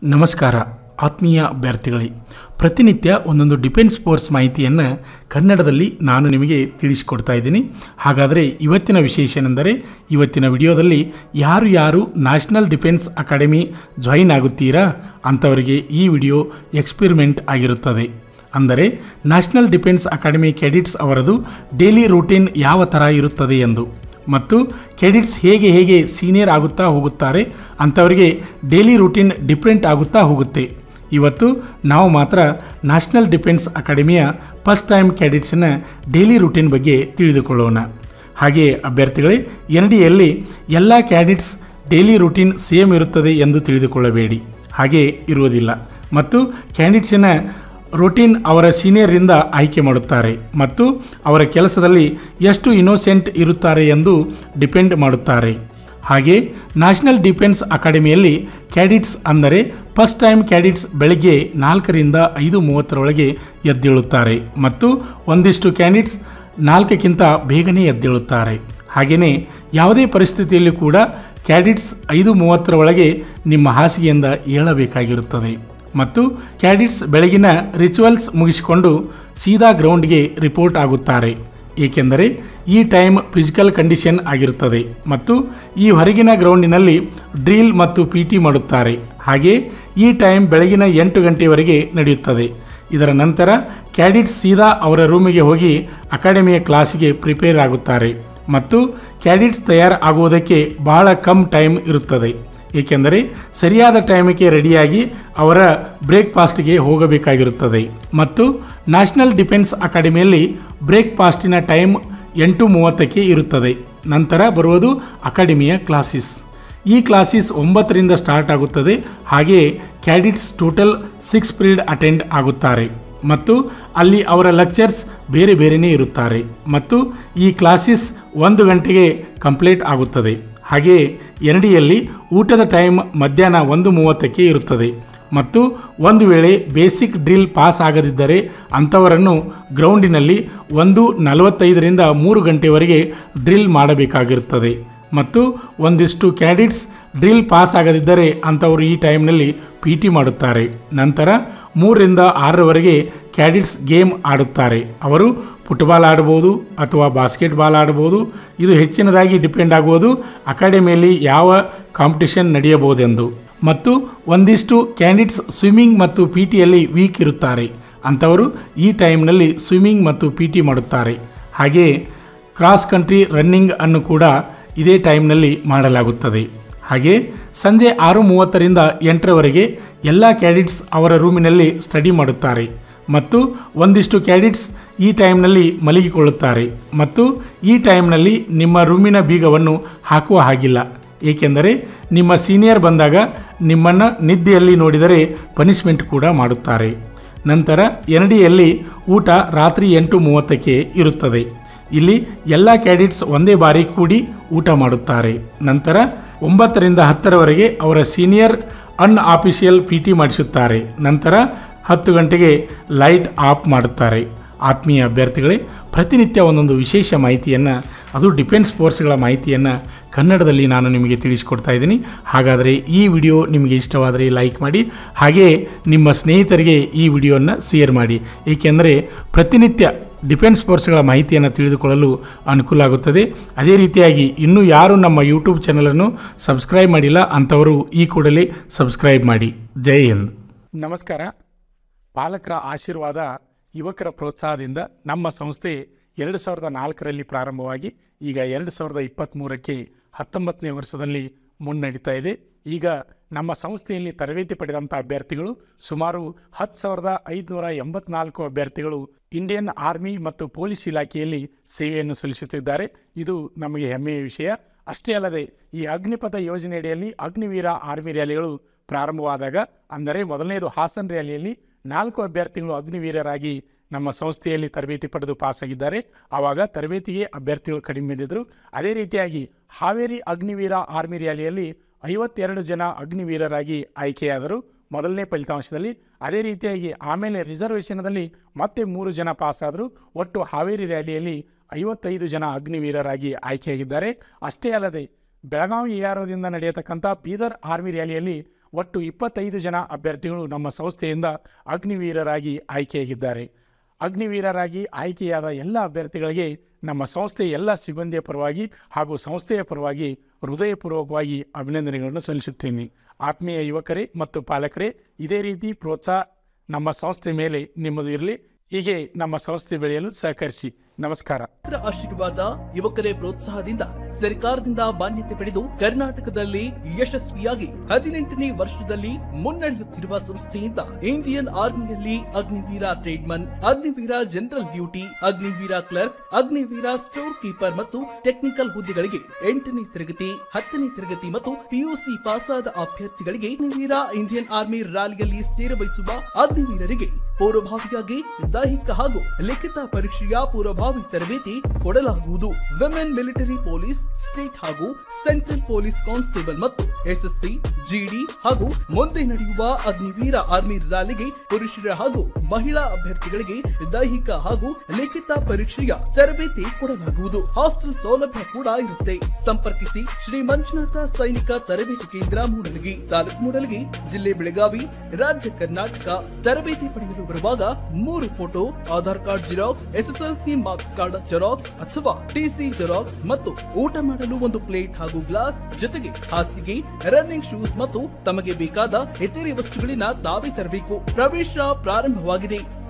ನಮಸ್ಕಾರ ಆತ್ಮೀಯ ಅಭ್ಯರ್ಥಿಗಳೇ ಪ್ರತಿನಿತ್ಯ ಒಂದೊಂದು ಡಿಫೆನ್ಸ್ ಫೋರ್ಸ್ ಮಾಹಿತಿಯನ್ನು ಕನ್ನಡದಲ್ಲಿ ನಾನು ನಿಮಗೆ ತಿಳಿಸಿಕೊಡ್ತಾ ಇದ್ದೀನಿ ಹಾಗಾದರೆ ಇವತ್ತಿನ ವಿಶೇಷ ಏನೆಂದರೆ ಇವತ್ತಿನ ವಿಡಿಯೋದಲ್ಲಿ ಯಾರು ಯಾರು ನ್ಯಾಷನಲ್ ಡಿಫೆನ್ಸ್ ಅಕಾಡೆಮಿ ಜಾಯಿನ್ ಆಗುತ್ತೀರಾ ಅಂಥವರಿಗೆ ಈ ವಿಡಿಯೋ ಎಕ್ಸ್ಪೆರಿಮೆಂಟ್ ಆಗಿರುತ್ತದೆ ಅಂದರೆ ನ್ಯಾಷನಲ್ ಡಿಫೆನ್ಸ್ ಅಕಾಡೆಮಿ ಕೆಡಿಟ್ಸ್ ಅವರದು ಡೈಲಿ ರೂಟೀನ್ ಯಾವ ಥರ ಇರುತ್ತದೆ ಎಂದು ಮತ್ತು ಕೆಡಿಟ್ಸ್ ಹೇಗೆ ಹೇಗೆ ಸೀನಿಯರ್ ಆಗುತ್ತಾ ಹೋಗುತ್ತಾರೆ ಅಂಥವರಿಗೆ ಡೈಲಿ ರೂಟೀನ್ ಡಿಫ್ರೆಂಟ್ ಆಗುತ್ತಾ ಹೋಗುತ್ತೆ ಇವತ್ತು ನಾವು ಮಾತ್ರ ನ್ಯಾಷನಲ್ ಡಿಫೆನ್ಸ್ ಅಕಾಡೆಮಿಯ ಫಸ್ಟ್ ಟೈಮ್ ಕ್ಯಾಡಿಟ್ಸ್ನ ಡೈಲಿ ರೂಟೀನ್ ಬಗ್ಗೆ ತಿಳಿದುಕೊಳ್ಳೋಣ ಹಾಗೆ ಅಭ್ಯರ್ಥಿಗಳೇ ಎನ್ ಡಿ ಯಲ್ಲಿ ಎಲ್ಲ ಕ್ಯಾಡಿಟ್ಸ್ ಡೈಲಿ ರೂಟೀನ್ ಸೇಮ್ ಇರುತ್ತದೆ ಎಂದು ತಿಳಿದುಕೊಳ್ಳಬೇಡಿ ಹಾಗೆ ಇರುವುದಿಲ್ಲ ಮತ್ತು ಕ್ಯಾಂಡಿಡೇಟ್ಸಿನ ರೂಟೀನ್ ಅವರ ಸೀನಿಯರಿಂದ ಆಯ್ಕೆ ಮಾಡುತ್ತಾರೆ ಮತ್ತು ಅವರ ಕೆಲಸದಲ್ಲಿ ಎಷ್ಟು ಇನ್ನೋಸೆಂಟ್ ಇರುತ್ತಾರೆ ಎಂದು ಡಿಪೆಂಡ್ ಮಾಡುತ್ತಾರೆ ಹಾಗೆ ನ್ಯಾಷನಲ್ ಡಿಫೆನ್ಸ್ ಅಕಾಡೆಮಿಯಲ್ಲಿ ಕ್ಯಾಡಿಟ್ಸ್ ಅಂದರೆ ಫಸ್ಟ್ ಟೈಮ್ ಕ್ಯಾಡಿಟ್ಸ್ ಬೆಳಗ್ಗೆ ನಾಲ್ಕರಿಂದ ಐದು ಮೂವತ್ತರೊಳಗೆ ಎದ್ದೇಳುತ್ತಾರೆ ಮತ್ತು ಒಂದಿಷ್ಟು ಕ್ಯಾಂಡಿಟ್ಸ್ ನಾಲ್ಕಕ್ಕಿಂತ ಬೇಗನೆ ಎದ್ದೇಳುತ್ತಾರೆ ಹಾಗೆಯೇ ಯಾವುದೇ ಪರಿಸ್ಥಿತಿಯಲ್ಲಿ ಕೂಡ ಕ್ಯಾಡಿಟ್ಸ್ ಐದು ಮೂವತ್ತರ ಒಳಗೆ ನಿಮ್ಮ ಹಾಸಿಗೆಯಿಂದ ಏಳಬೇಕಾಗಿರುತ್ತದೆ ಮತ್ತು ಕ್ಯಾಡಿಟ್ಸ್ ಬೆಳಗಿನ ರಿಚುವಲ್ಸ್ ಮುಗಿಸಿಕೊಂಡು ಸೀದಾ ಗ್ರೌಂಡ್ಗೆ ರಿಪೋರ್ಟ್ ಆಗುತ್ತಾರೆ ಏಕೆಂದರೆ ಈ ಟೈಮ್ ಫಿಸಿಕಲ್ ಕಂಡೀಷನ್ ಆಗಿರುತ್ತದೆ ಮತ್ತು ಈ ಹೊರಗಿನ ಗ್ರೌಂಡಿನಲ್ಲಿ ಡ್ರಿಲ್ ಮತ್ತು ಪಿ ಟಿ ಮಾಡುತ್ತಾರೆ ಹಾಗೆ ಈ ಟೈಮ್ ಬೆಳಗಿನ ಎಂಟು ಗಂಟೆವರೆಗೆ ನಡೆಯುತ್ತದೆ ಇದರ ನಂತರ ಕ್ಯಾಡಿಟ್ಸ್ ಸೀದಾ ಅವರ ರೂಮಿಗೆ ಹೋಗಿ ಅಕಾಡೆಮಿಯ ಕ್ಲಾಸಿಗೆ ಪ್ರಿಪೇರ್ ಆಗುತ್ತಾರೆ ಮತ್ತು ಕ್ಯಾಡಿಟ್ಸ್ ತಯಾರು ಆಗುವುದಕ್ಕೆ ಬಹಳ ಕಮ್ ಟೈಮ್ ಇರುತ್ತದೆ ಏಕೆಂದರೆ ಸರಿಯಾದ ಟೈಮಿಗೆ ರೆಡಿಯಾಗಿ ಅವರ ಬ್ರೇಕ್ಫಾಸ್ಟ್ಗೆ ಹೋಗಬೇಕಾಗಿರುತ್ತದೆ ಮತ್ತು ನ್ಯಾಷನಲ್ ಡಿಫೆನ್ಸ್ ಅಕಾಡೆಮಿಯಲ್ಲಿ ಬ್ರೇಕ್ಫಾಸ್ಟಿನ ಟೈಮ್ ಎಂಟು ಮೂವತ್ತಕ್ಕೆ ಇರುತ್ತದೆ ನಂತರ ಬರುವುದು ಅಕಾಡೆಮಿಯ ಕ್ಲಾಸಿಸ್ ಈ ಕ್ಲಾಸಿಸ್ ಒಂಬತ್ತರಿಂದ ಸ್ಟಾರ್ಟ್ ಆಗುತ್ತದೆ ಹಾಗೆಯೇ cadets total six period attend ಆಗುತ್ತಾರೆ ಮತ್ತು ಅಲ್ಲಿ ಅವರ ಲೆಕ್ಚರ್ಸ್ ಬೇರೆ ಬೇರೆಯೇ ಇರುತ್ತಾರೆ ಮತ್ತು ಈ ಕ್ಲಾಸಿಸ್ ಒಂದು ಗಂಟೆಗೆ ಕಂಪ್ಲೀಟ್ ಆಗುತ್ತದೆ ಹಾಗೆಯೇ ಎರಡಿಯಲ್ಲಿ ಊಟದ ಟೈಮ್ ಮಧ್ಯಾಹ್ನ ಒಂದು ಮೂವತ್ತಕ್ಕೆ ಇರುತ್ತದೆ ಮತ್ತು ಒಂದು ವೇಳೆ ಬೇಸಿಕ್ ಡ್ರಿಲ್ ಪಾಸ್ ಆಗದಿದ್ದರೆ ಅಂಥವರನ್ನು ಗ್ರೌಂಡಿನಲ್ಲಿ ಒಂದು ನಲವತ್ತೈದರಿಂದ ಮೂರು ಗಂಟೆವರೆಗೆ ಡ್ರಿಲ್ ಮಾಡಬೇಕಾಗಿರುತ್ತದೆ ಮತ್ತು ಒಂದಿಷ್ಟು ಕ್ಯಾಂಡಿಡ್ಸ್ ಡ್ರಿಲ್ ಪಾಸ್ ಆಗದಿದ್ದರೆ ಅಂಥವರು ಈ ಟೈಮ್ನಲ್ಲಿ ಪಿ ಟಿ ಮಾಡುತ್ತಾರೆ ನಂತರ ಮೂರರಿಂದ ಆರರವರೆಗೆ ಕ್ಯಾಡಿಟ್ಸ್ ಗೇಮ್ ಆಡುತ್ತಾರೆ ಅವರು ಫುಟ್ಬಾಲ್ ಆಡ್ಬೋದು ಅಥವಾ ಬಾಸ್ಕೆಟ್ಬಾಲ್ ಆಡ್ಬೋದು ಇದು ಹೆಚ್ಚಿನದಾಗಿ ಡಿಪೆಂಡ್ ಆಗುವುದು ಅಕಾಡೆಮಿಯಲ್ಲಿ ಯಾವ ಕಾಂಪಿಟಿಷನ್ ನಡೆಯಬಹುದೆಂದು ಮತ್ತು ಒಂದಿಷ್ಟು ಕ್ಯಾಂಡಿಡ್ಸ್ ಸ್ವಿಮ್ಮಿಂಗ್ ಮತ್ತು ಪಿ ಟಿಯಲ್ಲಿ ವೀಕ್ ಇರುತ್ತಾರೆ ಅಂಥವರು ಈ ಟೈಮ್ನಲ್ಲಿ ಸ್ವಿಮ್ಮಿಂಗ್ ಮತ್ತು ಪಿ ಟಿ ಮಾಡುತ್ತಾರೆ ಹಾಗೆಯೇ ಕ್ರಾಸ್ ಕಂಟ್ರಿ ರನ್ನಿಂಗ್ ಅನ್ನು ಕೂಡ ಇದೇ ಟೈಮ್ನಲ್ಲಿ ಮಾಡಲಾಗುತ್ತದೆ ಹಾಗೆ ಸಂಜೆ ಆರು ಮೂವತ್ತರಿಂದ ಎಂಟರವರೆಗೆ ಎಲ್ಲ ಕ್ಯಾಡಿಟ್ಸ್ ಅವರ ರೂಮಿನಲ್ಲಿ ಸ್ಟಡಿ ಮಾಡುತ್ತಾರೆ ಮತ್ತು ಒಂದಿಷ್ಟು ಕ್ಯಾಡಿಟ್ಸ್ ಈ ಟೈಮ್ನಲ್ಲಿ ಮಲಗಿಕೊಳ್ಳುತ್ತಾರೆ ಮತ್ತು ಈ ಟೈಮ್ನಲ್ಲಿ ನಿಮ್ಮ ರೂಮಿನ ಬೀಗವನ್ನು ಹಾಕುವ ಹಾಗಿಲ್ಲ ಏಕೆಂದರೆ ನಿಮ್ಮ ಸೀನಿಯರ್ ಬಂದಾಗ ನಿಮ್ಮನ್ನು ನಿದ್ದೆಯಲ್ಲಿ ನೋಡಿದರೆ ಪನಿಷ್ಮೆಂಟ್ ಕೂಡ ಮಾಡುತ್ತಾರೆ ನಂತರ ಎರಡಿಯಲ್ಲಿ ಊಟ ರಾತ್ರಿ ಎಂಟು ಮೂವತ್ತಕ್ಕೆ ಇರುತ್ತದೆ ಇಲ್ಲಿ ಎಲ್ಲ ಕ್ಯಾಡಿಟ್ಸ್ ಒಂದೇ ಬಾರಿ ಕೂಡಿ ಊಟ ಮಾಡುತ್ತಾರೆ ನಂತರ ಒಂಬತ್ತರಿಂದ ಹತ್ತರವರೆಗೆ ಅವರ senior unofficial P T ಮಾಡಿಸುತ್ತಾರೆ ನಂತರ ಹತ್ತು ಗಂಟೆಗೆ ಲೈಟ್ ಆಫ್ ಮಾಡುತ್ತಾರೆ ಆತ್ಮೀಯ ಅಭ್ಯರ್ಥಿಗಳೇ ಪ್ರತಿನಿತ್ಯ ಒಂದೊಂದು ವಿಶೇಷ ಮಾಹಿತಿಯನ್ನು ಅದು ಡಿಫೆನ್ಸ್ ಫೋರ್ಸ್ಗಳ ಮಾಹಿತಿಯನ್ನು ಕನ್ನಡದಲ್ಲಿ ನಾನು ನಿಮಗೆ ತಿಳಿಸಿಕೊಡ್ತಾ ಇದ್ದೀನಿ ಹಾಗಾದರೆ ಈ ವಿಡಿಯೋ ನಿಮಗೆ ಇಷ್ಟವಾದರೆ ಲೈಕ್ ಮಾಡಿ ಹಾಗೆಯೇ ನಿಮ್ಮ ಸ್ನೇಹಿತರಿಗೆ ಈ ವಿಡಿಯೋನ ಶೇರ್ ಮಾಡಿ ಏಕೆಂದರೆ ಪ್ರತಿನಿತ್ಯ ಡಿಫೆನ್ಸ್ ಫೋರ್ಸ್ಗಳ ಮಾಹಿತಿಯನ್ನು ತಿಳಿದುಕೊಳ್ಳಲು ಅನುಕೂಲ ಆಗುತ್ತದೆ ಅದೇ ರೀತಿಯಾಗಿ ಇನ್ನೂ ಯಾರು ನಮ್ಮ ಯೂಟ್ಯೂಬ್ ಚಾನಲನ್ನು ಸಬ್ಸ್ಕ್ರೈಬ್ ಮಾಡಿಲ್ಲ ಅಂಥವರು ಈ ಕೂಡಲೇ ಸಬ್ಸ್ಕ್ರೈಬ್ ಮಾಡಿ ಜೈ ಹಿಂದ್ ನಮಸ್ಕಾರ ಪಾಲಕರ ಆಶೀರ್ವಾದ ಯುವಕರ ಪ್ರೋತ್ಸಾಹದಿಂದ ನಮ್ಮ ಸಂಸ್ಥೆ ಎರಡು ಸಾವಿರದ ನಾಲ್ಕರಲ್ಲಿ ಪ್ರಾರಂಭವಾಗಿ ಈಗ ಎರಡು ಸಾವಿರದ ಇಪ್ಪತ್ತ್ಮೂರಕ್ಕೆ ಹತ್ತೊಂಬತ್ತನೇ ವರ್ಷದಲ್ಲಿ ಮುನ್ನಡೀತಾ ಇದೆ ಈಗ ನಮ್ಮ ಸಂಸ್ಥೆಯಲ್ಲಿ ತರಬೇತಿ ಪಡೆದಂಥ ಅಭ್ಯರ್ಥಿಗಳು ಸುಮಾರು ಹತ್ತು ಸಾವಿರದ ಐದುನೂರ ಎಂಬತ್ನಾಲ್ಕು ಅಭ್ಯರ್ಥಿಗಳು ಇಂಡಿಯನ್ ಆರ್ಮಿ ಮತ್ತು ಪೊಲೀಸ್ ಇಲಾಖೆಯಲ್ಲಿ ಸೇವೆಯನ್ನು ಸಲ್ಲಿಸುತ್ತಿದ್ದಾರೆ ಇದು ನಮಗೆ ಹೆಮ್ಮೆಯ ವಿಷಯ ಅಷ್ಟೇ ಅಲ್ಲದೆ ಈ ಅಗ್ನಿಪಥ ಯೋಜನೆಯಡಿಯಲ್ಲಿ ಅಗ್ನಿವೀರ ಆರ್ಮಿ ರ್ಯಾಲಿಗಳು ಪ್ರಾರಂಭವಾದಾಗ ಅಂದರೆ ಮೊದಲನೇದು ಹಾಸನ್ ರ್ಯಾಲಿಯಲ್ಲಿ ನಾಲ್ಕು ಅಭ್ಯರ್ಥಿಗಳು ಅಗ್ನಿವೀರರಾಗಿ ನಮ್ಮ ಸಂಸ್ಥೆಯಲ್ಲಿ ತರಬೇತಿ ಪಡೆದು ಪಾಸಾಗಿದ್ದಾರೆ ಆವಾಗ ತರಬೇತಿಗೆ ಅಭ್ಯರ್ಥಿಗಳು ಕಡಿಮೆ ಇದ್ದಿದ್ದರು ಅದೇ ರೀತಿಯಾಗಿ ಹಾವೇರಿ ಅಗ್ನಿವೀರ ಆರ್ಮಿ ರ್ಯಾಲಿಯಲ್ಲಿ ಐವತ್ತೆರಡು ಜನ ಅಗ್ನಿವೀರರಾಗಿ ಆಯ್ಕೆಯಾದರು ಮೊದಲನೇ ಫಲಿತಾಂಶದಲ್ಲಿ ಅದೇ ರೀತಿಯಾಗಿ ಆಮೇಲೆ ರಿಸರ್ವೇಷನ್ದಲ್ಲಿ ಮತ್ತೆ ಮೂರು ಜನ ಪಾಸಾದರು ಒಟ್ಟು ಹಾವೇರಿ ರ್ಯಾಲಿಯಲ್ಲಿ ಐವತ್ತೈದು ಜನ ಅಗ್ನಿವೀರರಾಗಿ ಆಯ್ಕೆಯಾಗಿದ್ದಾರೆ ಅಷ್ಟೇ ಅಲ್ಲದೆ ಬೆಳಗಾವಿ ಎ ಆರ್ ಒದಿಂದ ನಡೆಯತಕ್ಕಂಥ ಬೀದರ್ ಆರ್ಮಿ ರ್ಯಾಲಿಯಲ್ಲಿ ಒಟ್ಟು ಇಪ್ಪತ್ತೈದು ಜನ ಅಭ್ಯರ್ಥಿಗಳು ನಮ್ಮ ಸಂಸ್ಥೆಯಿಂದ ಅಗ್ನಿವೀರರಾಗಿ ಆಯ್ಕೆಯಾಗಿದ್ದಾರೆ ಅಗ್ನಿವೀರರಾಗಿ ಆಯ್ಕೆಯಾದ ಎಲ್ಲ ಅಭ್ಯರ್ಥಿಗಳಿಗೆ ನಮ್ಮ ಸಂಸ್ಥೆಯ ಎಲ್ಲ ಸಿಬ್ಬಂದಿಯ ಪರವಾಗಿ ಹಾಗೂ ಸಂಸ್ಥೆಯ ಪರವಾಗಿ ಹೃದಯಪೂರ್ವಕವಾಗಿ ಅಭಿನಂದನೆಗಳನ್ನು ಸಲ್ಲಿಸುತ್ತೇನೆ ಆತ್ಮೀಯ ಯುವಕರೇ ಮತ್ತು ಪಾಲಕರೇ ಇದೇ ರೀತಿ ಪ್ರೋತ್ಸಾಹ ನಮ್ಮ ಸಂಸ್ಥೆ ಮೇಲೆ ನಿಮ್ಮದು ಇರಲಿ ಹೀಗೆ ನಮ್ಮ ಸಂಸ್ಥೆ ಬೆಳೆಯಲು ಸಹಕರಿಸಿ ನಮಸ್ಕಾರ ಯುವಕರ ಆಶೀರ್ವಾದ ಯುವಕರೇ ಪ್ರೋತ್ಸಾಹದಿಂದ ಸರ್ಕಾರದಿಂದ ಮಾನ್ಯತೆ ಪಡೆದು ಕರ್ನಾಟಕದಲ್ಲಿ ಯಶಸ್ವಿಯಾಗಿ ಹದಿನೆಂಟನೇ ವರ್ಷದಲ್ಲಿ ಮುನ್ನಡೆಯುತ್ತಿರುವ ಸಂಸ್ಥೆಯಿಂದ ಇಂಡಿಯನ್ ಆರ್ಮಿಯಲ್ಲಿ Agniveer tradesman Agniveer general duty Agniveer clerk Agniveer store keeper ಮತ್ತು ಟೆಕ್ನಿಕಲ್ ಹುದ್ದೆಗಳಿಗೆ ಎಂಟನೇ ತರಗತಿ ಹತ್ತನೇ ತರಗತಿ ಮತ್ತು ಪಿಯುಸಿ ಪಾಸಾದ ಅಭ್ಯರ್ಥಿಗಳಿಗೆ ಅಗ್ನಿವೀರ ಇಂಡಿಯನ್ ಆರ್ಮಿ ರ್ಯಾಲಿಯಲ್ಲಿ ಸೇರಬಯಸುವ ಅಗ್ನಿವೀರರಿಗೆ ಪೂರ್ವಭಾವಿಯಾಗಿ ದೈಹಿಕ ಹಾಗೂ ಲಿಖಿತ ಪರೀಕ್ಷೆಯ ಪೂರ್ವಭಾವಿ ತರಬೇತಿ ಕೊಡಲಾಗುವುದು ವಿಮೆನ್ ಮಿಲಿಟರಿ ಪೊಲೀಸ್ ಸ್ಟೇಟ್ ಹಾಗೂ ಸೆಂಟ್ರಲ್ ಪೊಲೀಸ್ ಕಾನ್ಸ್ಟೇಬಲ್ ಮತ್ತು ಎಸ್ಎಸ್ಸಿ ಜಿಡಿ ಹಾಗೂ ಮುಂದೆ ನಡೆಯುವ ಅಗ್ನಿವೀರ ಆರ್ಮಿ ರ್ಯಾಲಿಗೆ ಪುರುಷರ ಹಾಗೂ ಮಹಿಳಾ ಅಭ್ಯರ್ಥಿಗಳಿಗೆ ದೈಹಿಕ ಹಾಗೂ ಲಿಖಿತ ಪರೀಕ್ಷೆಯ ತರಬೇತಿ ಕೊಡಲಾಗುವುದು ಹಾಸ್ಟೆಲ್ ಸೌಲಭ್ಯ ಕೂಡ ಇರುತ್ತೆ ಸಂಪರ್ಕಿಸಿ ಶ್ರೀ ಮಂಜುನಾಥ ಸೈನಿಕ ತರಬೇತಿ ಕೇಂದ್ರ ಮೂಡಲಗಿ ತಾಲೂಕು ಮೂಡಲಗಿ ಜಿಲ್ಲೆ ಬೆಳಗಾವಿ ರಾಜ್ಯ ಕರ್ನಾಟಕ ತರಬೇತಿ ಪಡೆಯಲು ಬರುವಾಗ ಮೂರು photo Aadhaar card xerox SSLC marks card xerox ಅಥವಾ ಟಿಸಿ ಜೆರಾಕ್ಸ್ ಮತ್ತು ಊಟ ಮಾಡಲು ಒಂದು ಪ್ಲೇಟ್ ಹಾಗೂ ಗ್ಲಾಸ್ ಜೊತೆಗೆ ಹಾಸಿಗೆ ರನ್ನಿಂಗ್ ಶೂಸ್ ಮತ್ತು ತಮಗೆ ಬೇಕಾದ ಇತರೆ ವಸ್ತುಗಳಿನ ತಾವೇ ತರಬೇಕು ಪ್ರವೇಶ ಪ್ರಾರಂಭವಾಗಿದೆ